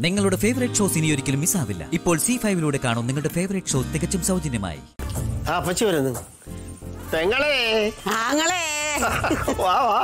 നിങ്ങളുടെ favourite shows ഇനി ഒരിക്കലും മിസ്സാവില്ല ഇപ്പോൾ സി ഫൈവിലൂടെ കാണും നിങ്ങളുടെ ഫേവറേറ്റ് ഷോ തികച്ചും സൗജന്യമായി ആ അപ്പച്ചി വരുന്നു പെങ്ങളെ ആങ്ങളെ വാ വാ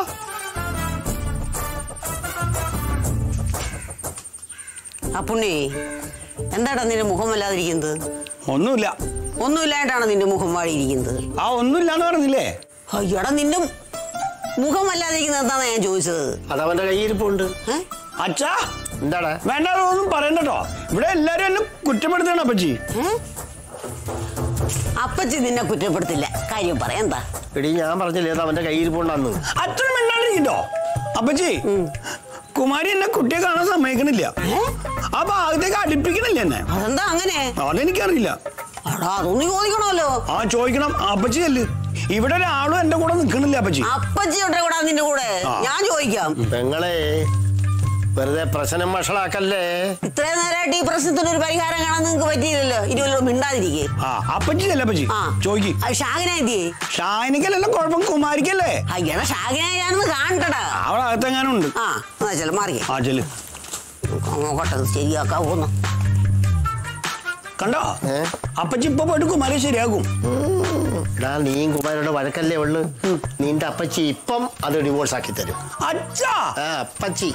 അപ്പുണ്ണി എന്താടാ നിന്റെ മുഖം വല്ലാതിരിക്കുന്നത് ഒന്നുമില്ല ഒന്നുമില്ലായിട്ടാണ് നിന്റെ മുഖം വാടിയിരിക്കുന്നത് ആ ഒന്നുമില്ലാന്ന് പറഞ്ഞില്ലേ അയ്യടാ നിന്റെ മുഖം വല്ലാതിരിക്കുന്നത് എന്താന്നാ ഞാൻ ചോദിച്ചത് അതവന്റെ കയ്യിരിപ്പുണ്ട് ഏ? അച്ഛാ എന്താടാ വേണ്ട ഒന്നും പറയണ്ടോ ഇവിടെ എല്ലാരും എന്നെ കുറ്റപ്പെടുത്തണം അപ്പച്ചി ഏ? അപ്പച്ചി നിന്നെ കുറ്റപ്പെടുത്തില്ല കാര്യം പറയാ എടി ഞാൻ പറഞ്ഞില്ലേ അത് അവന്റെ കയ്യിരിപ്പുണ്ടെന്ന് അച്ഛനും മിണ്ടാണ്ടിരിക്കട്ടോ അപ്പച്ചി കുമാരി എന്നെ കുട്ടിയെ കാണാൻ സമ്മതിക്കണില്ല ആ ഭാഗത്തേക്ക് അടുപ്പിക്കണില്ല എന്നെ അതെന്താ അങ്ങനെ അതെനിക്കറിയില്ല അടാ അതൊന്ന് ചോദിക്കണമല്ലോ ആ ചോദിക്കണം ആ അപ്പച്ചി അല്ലേ ഇവിടെ ഒരാളും എന്റെ കൂടെ നിൽക്കണില്ല അപ്പച്ചി അപ്പച്ചി ഉണ്ട് കൂടെ നിന്റെ കൂടെ ആ. ഞാൻ ചോദിക്കാം പെങ്ങളെ വെറുതെ പ്രശ്നം വഷളാക്കല്ലേ ഇത്രയും നേരമായിട്ട് ഈ പ്രശ്നത്തിന് ഒരു പരിഹാരം കാണാൻ നിങ്ങൾക്ക് പറ്റിയില്ലല്ലോ ഇനി വല്ലതും മിണ്ടാതിരിക്കേ ആ അപ്പച്ചി അല്ലേ അപ്പച്ചി ആ ചോദിക്ക് അത് ഷാഹിന എന്തിയേ ഷായനിക്കല്ലല്ലോ കുഴപ്പം കുമാരിക്കല്ലേ അയ്യടാ ഷാഹിന ഞാനൊന്ന് കാണട്ടടാ അവിടെ അകത്തെങ്ങാനും ഉണ്ട് ആ എന്നാ ചെല മാറിയേ ആ ചെല്ല് നോക്കട്ടെ ഇത് ശരിയാക്കാവൂന്ന് കണ്ടോ ഏ? അപ്പച്ചി ഇപ്പൊ പോയിട്ട് കുമാരി ശരിയാക്കും എടാ നീയും കുമാരോട് വഴക്കല്ലേ ഉള്ളു നിന്റെ അപ്പച്ചി ഇപ്പം അത് ഡിവോഴ്സ് ആക്കി തരും അച്ഛാ ആ അപ്പച്ചി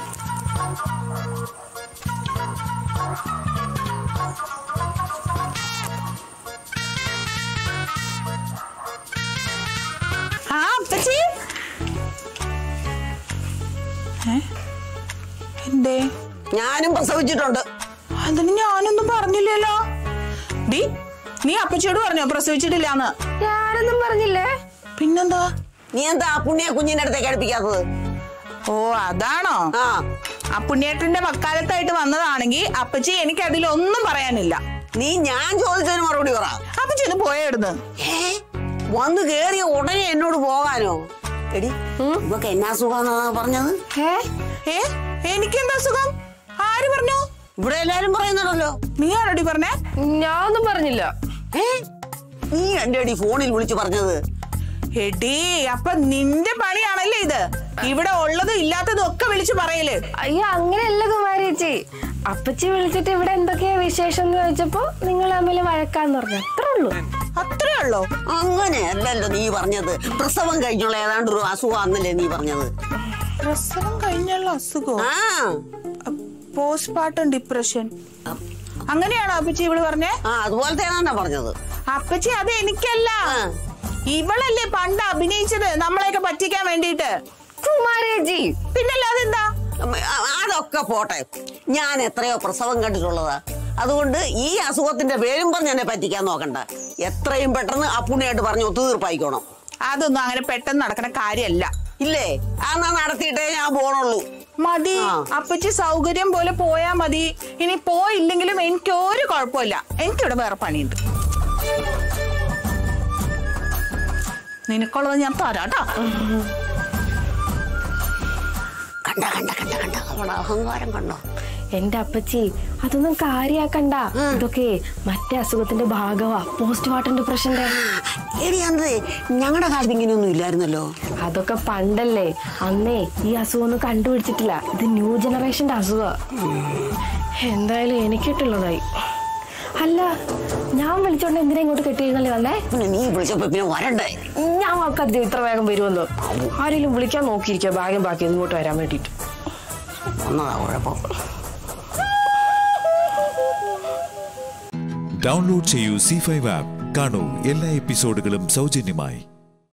ആ അപ്പച്ചി ഏ? എന്തേ ഞാനും പ്രസവിച്ചിട്ടുണ്ട് അതിന് ഞാനൊന്നും പറഞ്ഞില്ലല്ലോ ഡി നീ അപ്പച്ചിയോട് പറഞ്ഞോ പ്രസവിച്ചിട്ടില്ലാന്ന് ഞാനൊന്നും പറഞ്ഞില്ലേ പിന്നെന്താ നീ എന്താ ആ പുണ്യ കുഞ്ഞിന്റെ അടുത്തേക്ക് അടുപ്പിക്കാത്തത് ഓ അതാണോ ആ ആ പുണ്യേട്ടന്റെ വക്കാലത്തായിട്ട് വന്നതാണെങ്കിൽ അപ്പച്ചി എനിക്ക് അതിലൊന്നും പറയാനില്ല നീ ഞാൻ ചോദിച്ചതിന് മറുപടി പറ അപ്പച്ചി ഒന്ന് പോയെടുന്ന് ഏ? വന്ന് കേറിയ ഉടനെ എന്നോട് പോകാനോ എടി ഇവക്ക് എന്നാ സുഖാന്നാ പറഞ്ഞത് ഏ ഏ എനിക്കെന്താ സുഖം ആര് പറഞ്ഞു ഇവിടെ എല്ലാരും പറയുന്നുണ്ടല്ലോ നീ ആരോടി പറഞ്ഞേ ഞാനൊന്നും പറഞ്ഞില്ല ഏ? നീ എന്റെ അടി ഫോണിൽ വിളിച്ചു പറഞ്ഞത് എടീ അപ്പൊ നിന്റെ പണിയാണല്ലേ ഇത് ഇവിടെ ഉള്ളതും ഇല്ലാത്തതും ഒക്കെ വിളിച്ചു പറയല് അയ്യോ അങ്ങനെയല്ല കുമാരി ചേച്ചി അപ്പച്ചി വിളിച്ചിട്ട് ഇവിടെ എന്തൊക്കെയാ വിശേഷം എന്ന് ചോദിച്ചപ്പോ നിങ്ങൾ തമ്മിൽ വഴക്കാന്ന് പറഞ്ഞു അത്രേ ഉള്ളൂ അത്രേ ഉള്ളോ അങ്ങനെയല്ലല്ലോ നീ പറഞ്ഞത് പ്രസവം കഴിഞ്ഞുള്ള ഏതാണ്ട് ഒരു അസുഖമാന്നല്ലേ നീ പറഞ്ഞത് പ്രസവം കഴിഞ്ഞുള്ള അസുഖം ആ പോസ്റ്റ്മോർട്ടം ഡിപ്രഷൻ അങ്ങനെയാണോ അപ്പച്ചി ഇവള് പറഞ്ഞേ ആ അതുപോലത്തെ ഏതാണ്ടാ പറഞ്ഞത് അപ്പച്ചി അത് എനിക്കല്ല ആ. ഇവളല്ലേ പണ്ട് അഭിനയിച്ചത് നമ്മളെയൊക്കെ പറ്റിക്കാൻ വേണ്ടിയിട്ട് കുമാരി ചേച്ചി പിന്നല്ലാതെ എന്താ ഉം, അ- അതൊക്കെ പോട്ടെ ഞാൻ എത്രയോ പ്രസവം കണ്ടിട്ടുള്ളതാ അതുകൊണ്ട് ഈ അസുഖത്തിന്റെ പേരും പറഞ്ഞ് എന്നെ പറ്റിക്കാൻ നോക്കണ്ട എത്രയും പെട്ടെന്ന് ആ പുണ്യായിട്ട് പറഞ്ഞ് ഒത്തുതീർപ്പായിക്കോണം അതൊന്നും അങ്ങനെ പെട്ടെന്ന് നടക്കുന്ന കാര്യമല്ല ഇല്ലേ അന്നാ നടത്തിയിട്ടേ ഞാൻ പോണുള്ളൂ മതി ആ. അപ്പച്ചി സൗകര്യം പോലെ പോയാ മതി ഇനി പോയില്ലെങ്കിലും എനിക്ക് ഒരു കുഴപ്പമില്ല എനിക്കിവിടെ വേറെ പണിയുണ്ട് നിനക്കുള്ളത് ഞാൻ തരാട്ടാ കണ്ട കണ്ട കണ്ട കണ്ട അവളുടെ അഹങ്കാരം കണ്ടോ എന്റെ അപ്പച്ചി അതൊന്നും കാര്യാക്കണ്ട ഇതൊക്കെ മറ്റേ അസുഖത്തിന്റെ ഭാഗമാ പോസ്റ്റ്മോർട്ടം ഡിപ്രഷന്റെ എടി അന്നേ ഞങ്ങളുടെ കാലത്ത് ഇങ്ങനെയൊന്നും ഇല്ലായിരുന്നല്ലോ അതൊക്കെ പണ്ടല്ലേ അന്നേ ഈ അസുഖം ഒന്നും കണ്ടുപിടിച്ചിട്ടില്ല ഇത് ന്യൂ ജനറേഷന്റെ അസുഖ എന്തായാലും എനിക്കിട്ടുള്ളതായി അല്ല ഞാൻ വിളിച്ചോണ്ട് എന്തിനാ ഇങ്ങോട്ട് കെട്ടിയിരുന്നല്ലേ വന്നേ പിന്നെ നീ വിളിച്ചപ്പോ പിന്നെ വരണ്ടേ ഞാൻ നോക്കാതെ ഇത്ര വേഗം വരുമെന്ന് ആരെങ്കിലും വിളിക്കാൻ നോക്കിയിരിക്കുക ബാഗും ബാക്കി ഇങ്ങോട്ട് വരാൻ വേണ്ടിട്ട് വന്നതാ കുഴപ്പം ഡൗൺലോഡ് ചെയ്യൂ സി ഫൈവ് ആപ്പ് കാണൂ എല്ലാ എപ്പിസോഡുകളും സൗജന്യമായി